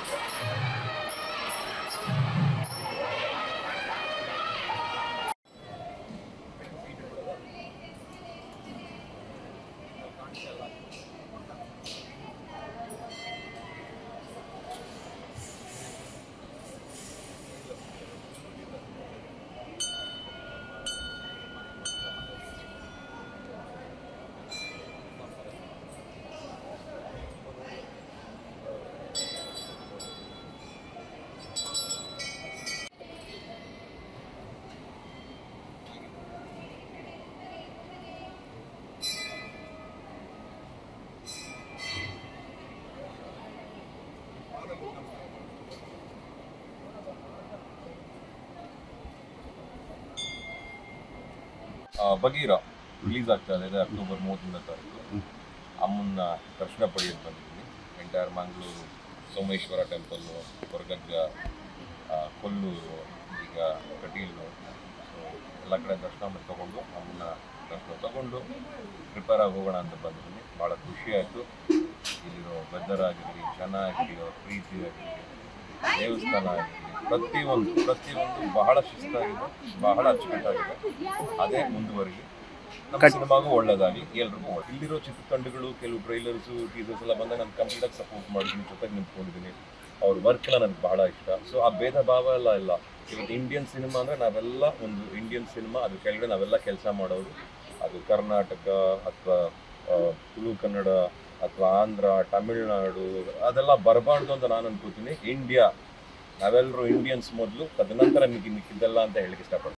ಆ, ಬಗೀರ ರಿಲೀಸ್ ಆಗ್ತಾ ಇದೆ ಅಕ್ಟೋಬರ್ ಮೂವತ್ತೊಂದನೇ ತಾರೀಕು ಅಮ್ಮನ್ನ ದರ್ಶನ ಪಡೆಯೋದು ಬಂದಿದ್ದೀನಿ ಎಂಟೈರ್ ಮಂಗಳೂರು ಸೋಮೇಶ್ವರ ಟೆಂಪಲ್ಲು ಕೊರಗಜ್ಜ ಆ, ಕೊಲ್ಲೂರು ಈಗ ಕಟೀಲು ಸೊ ಎಲ್ಲ ಕಡೆ ದರ್ಶನ ಮಾಡಿ ತಗೊಂಡು ಅಮ್ಮನ್ನ ದರ್ಶನ ತಗೊಂಡು ಪ್ರಿಪೇರ್ ಆಗಿ ಹೋಗೋಣ ಅಂತ ಬಂದಿದ್ದೀನಿ ಭಾಳ ಖುಷಿ ಆಯಿತು ಇಲ್ಲಿರೋ ವೆದರ್ ಆಗಿರಲಿ ಜನ ಆಗಿರಲಿ ಅವ್ರ ಪ್ರೀತಿ ಆಗಿರಲಿ ದೇವಸ್ಥಾನ ಆಗಿರಲಿ ಪ್ರತಿಯೊಂದು ಪ್ರತಿಯೊಂದು ಬಹಳ ಶಿಸ್ತಾಗಿದೆ ಬಹಳ ಅಚ್ಚುಕಟ್ಟಾಗಿದೆ ಅದೇ ಮುಂದುವರಿಲಿ ನಮ್ಮ ಸಿನಿಮಾಗೂ ಒಳ್ಳೇದಾಗಲಿ ಎಲ್ರಿಗೂ ಒಳ್ಳೆ ಇಲ್ಲಿರೋ ಚಿತ್ರತಂಡಗಳು ಕೆಲವು ಟ್ರೈಲರ್ಸು ಟೀಸರ್ಸ್ ಎಲ್ಲ ಬಂದಾಗ ನಾನು ಕಂಪ್ಲೀಟಾಗಿ ಸಪೋರ್ಟ್ ಮಾಡಿದ್ದೀನಿ ಜೊತೆಗೆ ನಿಂತ್ಕೊಂಡಿದ್ದೀನಿ ಅವ್ರ ವರ್ಕ್ ಎಲ್ಲ ನನಗೆ ಬಹಳ ಇಷ್ಟ ಸೊ ಆ ಭೇದ ಭಾವ ಎಲ್ಲ ಇಲ್ಲ ಇವತ್ತು ಇಂಡಿಯನ್ ಸಿನಿಮಾ ಅಂದರೆ ನಾವೆಲ್ಲ ಒಂದು ಇಂಡಿಯನ್ ಸಿನಿಮಾ ಅದ್ರ ಕೆಳಗಡೆ ನಾವೆಲ್ಲ ಕೆಲಸ ಮಾಡೋರು ಅದು ಕರ್ನಾಟಕ ಅಥವಾ ತುಳು ಕನ್ನಡ ಅಥವಾ ಆಂಧ್ರ ತಮಿಳ್ನಾಡು ಅದೆಲ್ಲ ಬರಬಾರ್ದು ಅಂತ ನಾನು ಅನ್ಕೋತೀನಿ ಇಂಡಿಯಾ ನಾವೆಲ್ಲರೂ ಇಂಡಿಯನ್ಸ್ ಮೊದಲು ತದನಂತರ ಮಿಕ್ಕಿ ಮಿಕ್ಕಿದ್ದೆಲ್ಲ ಅಂತ ಹೇಳಕ್ಕೆ ಇಷ್ಟಪಡ್ತೀನಿ